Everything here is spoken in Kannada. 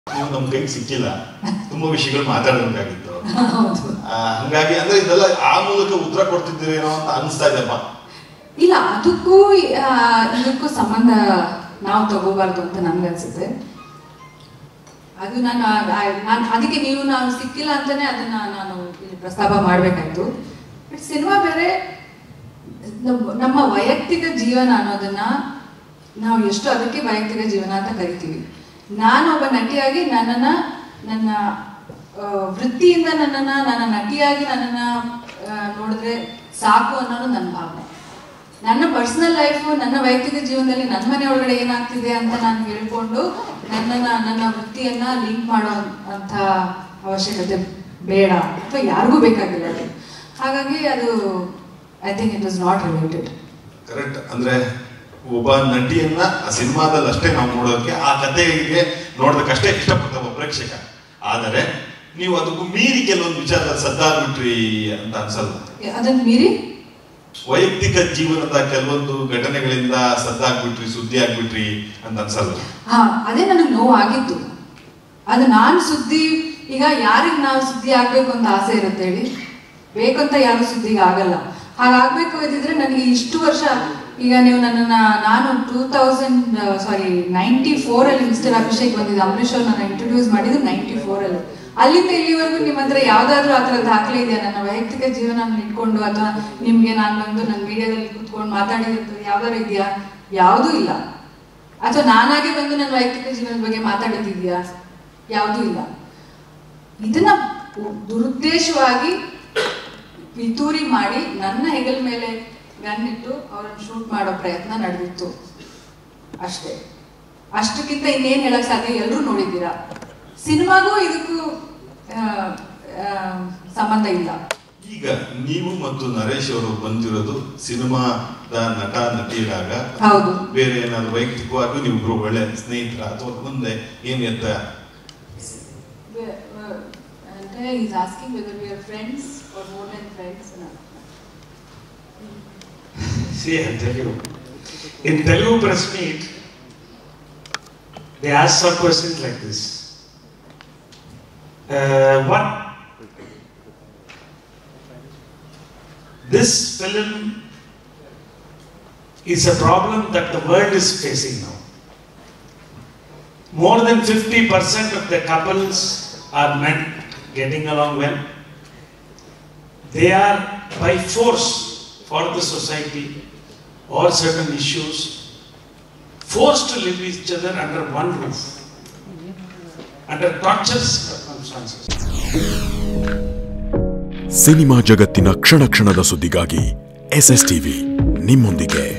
ನೀವು ನಮ್ಮ ಕೈಗೆ ಸಿಕ್ಕಿಲ್ಲ ತುಂಬಾ ವಿಷಯಗಳು ಮಾತಾಡಬೇಕಾಗಿತ್ತು ಹೌದು ಆ, ಹಂಗಾಗಿ ಅಂದ್ರೆ ಇದೆಲ್ಲ ಆ ಮೂಲಕ ಉತ್ತರ ಕೊಡ್ತಿದ್ದೀರೇನೋ ಅಂತ ಅನಿಸ್ತಾ ಇದೆಪ್ಪ ಇಲ್ಲ ಅದಕ್ಕೂ ಆ, ಇದಕ್ಕೂ ಸಂಬಂಧ ನಾವು ತಗೋಬಾರ್ದು ಅಂತ ನನ್ಗನ್ಸುತ್ತೆ ಅದು ನಾನು ನಾನು ಅದಕ್ಕೆ ನೀವು ನಾವು ಸಿಕ್ಕಿಲ್ಲ ಅಂತಾನೆ ಅದನ್ನ ನಾನು ಇಲ್ಲಿ ಪ್ರಸ್ತಾಪ ಮಾಡ್ಬೇಕಾಯ್ತು ಬಟ್ ಸಿನಿಮಾ ಬೇರೆ ನಮ್ಮ- ನಮ್ಮ ವೈಯಕ್ತಿಕ ಜೀವನ ಅನ್ನೋದನ್ನ ನಾವು ಎಷ್ಟು ಅದಕ್ಕೆ ವೈಯಕ್ತಿಕ ಜೀವನ ಅಂತ ಕರಿತೀವಿ ನಾನು ಒಬ್ಬ ನಟಿಯಾಗಿ ನನ್ನನ್ನ ನನ್ನ ಆ, ವೃತ್ತಿಯಿಂದ ನನ್ನನ್ನ ನನ್ನ ನಟಿಯಾಗಿ ನನ್ನನ್ನ ಆ, ನೋಡಿದ್ರೆ ಸಾಕು ಅನ್ನೋದು ನನ್ನ ಭಾವನೆ ನನ್ನ ಪರ್ಸನಲ್ ಲೈಫು ನನ್ನ ವೈಯಕ್ತಿಕ ಜೀವನದಲ್ಲಿ ನನ್ನ ಮನೆ ಒಳಗಡೆ ಏನಾಗ್ತಿದೆ ಅಂತ ನಾನು ಹೇಳ್ಕೊಂಡು ನನ್ನನ್ನ ನನ್ನ ವೃತ್ತಿಯನ್ನ ಲಿಂಕ್ ಮಾಡೋ ಅಂತ ಅವಶ್ಯಕತೆ ಬೇಡ ಅಥವಾ ಯಾರಿಗೂ ಬೇಕಾಗಿಲ್ಲ ಅದು ಹಾಗಾಗಿ ಅದು I think it was not related correct ಅಂದ್ರೆ ಒಬ್ಬ ನಟಿಯನ್ನ ಆ ಸಿನಿಮಾದಲ್ಲಿ ಅಷ್ಟೇ ನಾವು ನೋಡೋದಕ್ಕೆ ಆ ಕಥೆಗೆ ನೋಡೋದಕ್ಕಷ್ಟೇ ಇಷ್ಟಪಡ್ತಾವ ಪ್ರೇಕ್ಷಕ ಆದರೆ ನೀವು ಅದಕ್ಕೂ ಮೀರಿ ಕೆಲವೊಂದು ವಿಚಾರದಲ್ಲಿ ಸದ್ದಾಗ್ಬಿಟ್ರಿ ಅಂತ ಅನ್ಸಲ್ಲ ಅದನ್ನ ಮೀರಿ ವೈಯಕ್ತಿಕ ಜೀವನದ ಕೆಲವೊಂದು ಘಟನೆಗಳಿಂದ ಸದ್ದಾಗ್ಬಿಟ್ರಿ ಸುದ್ದಿ ಆಗ್ಬಿಟ್ರಿ ಅಂತ ಅನ್ಸಲ್ಲ ಹಾ ಅದೇ ನನಗೆ ನೋವು ಆಗಿತ್ತು ಅದು ನಾನು ಸುದ್ದಿ ಈಗ ಯಾರಿಗೆ ನಾವು ಸುದ್ದಿ ಆಗ್ಬೇಕು ಅಂತ ಆಸೆ ಇರುತ್ತೆ ಹೇಳಿ ಬೇಕಂತ ಯಾರು ಸುದ್ದಿಗೆ ಆಗಲ್ಲ ಹಾಗಾಗ್ಬೇಕು ಇದ್ದಿದ್ರೆ ನನಗೆ ಇಷ್ಟು ವರ್ಷ ಈಗ ನೀವು ನನ್ನನ್ನ ನಾನು two thousand sorry ninety four ಅಲ್ಲಿ ಮಿಸ್ಟರ್ ಅಭಿಷೇಕ್ ಬಂದಿದ್ದೆ ಅಂಬರೀಶ್ ಅವ್ರು ನನ್ನ ಇಂಟ್ರೊಡ್ಯೂಸ್ ಮಾಡಿದ್ದು ನೈಂಟಿ ಫೋರ್ ಅಲ್ಲಿ ಅಲ್ಲಿಂದ ಇಲ್ಲಿವರೆಗೂ ನಿಮ್ಮ ಹತ್ರ ಯಾವ್ದಾದ್ರು ಆ ಥರ ದಾಖಲೆ ಇದೆಯಾ ನನ್ನ ವೈಯಕ್ತಿಕ ಜೀವನ ಇಟ್ಕೊಂಡು ಅಥವಾ ನಿಮ್ಗೆ ನಾನು ಬಂದು ನನ್ನ ಮೀಡಿಯಾದಲ್ಲಿ ಕೂತ್ಕೊಂಡು ಮಾತಾಡಿರೋದು ಯಾವ್ದಾರು ಇದೆಯಾ ಯಾವುದೂ ಇಲ್ಲ ಅಥವಾ ನಾನಾಗೆ ಬಂದು ನನ್ನ ವೈಯಕ್ತಿಕ ಜೀವನದ ಬಗ್ಗೆ ಮಾತಾಡಿದ್ಯಾ ಯಾವುದೂ ಇಲ್ಲ ಇದನ್ನ ದುರುದ್ದೇಶವಾಗಿ ಪಿತೂರಿ ಮಾಡಿ ನನ್ನ ಹೆಗಲ ಮೇಲೆ ಗನ್ ಇಟ್ಟು ಅವ್ರನ್ನ ಶೂಟ್ ಮಾಡೋ ಪ್ರಯತ್ನ ನಡೆದಿತ್ತು ಅಷ್ಟೇ ಅಷ್ಟಕ್ಕಿಂತ ಇನ್ನೇನ್ ಹೇಳಕ್ ಸಾಧ್ಯ ಎಲ್ಲರೂ ನೋಡಿದ್ದೀರಾ ಸಿನಿಮಾಗೂ ಇದಕ್ಕೂ ಆ, ಆ, ಸಂಬಂಧ ಇಲ್ಲ ಈಗ ನೀವು ಮತ್ತು ನರೇಶ್ ಅವರು ಬಂದಿರೋದು ಸಿನಿಮಾದ ನಟ ನಟಿಯರಾಗ ಹೌದು. ಬೇರೆ ಏನಾದ್ರು ವೈಯಕ್ತಿಕವಾಗಿ ನೀವಿಬ್ರು ಒಳ್ಳೆ ಸ್ನೇಹಿತರ ಅಥವಾ ಮುಂದೆ ಏನ್ ಎತ್ತ ಅಂದ್ರೆ is asking whether we are friends are more than friends See, I'll tell you. In Telugu press meet, they ask some questions like this. Uh, what? This film is a problem that the world is facing now. More than 50% of the couples are men getting along well. They are by force for the society or certain issues forced to live with each other under one roof under torturous circumstances. ಸಿನಿಮಾ ಜಗತ್ತಿನ ಕ್ಷಣ ಕ್ಷಣದ ಸುದ್ದಿಗಾಗಿ ಎಸ್ ಎಸ್ ಟಿವಿ ನಿಮ್ಮೊಂದಿಗೆ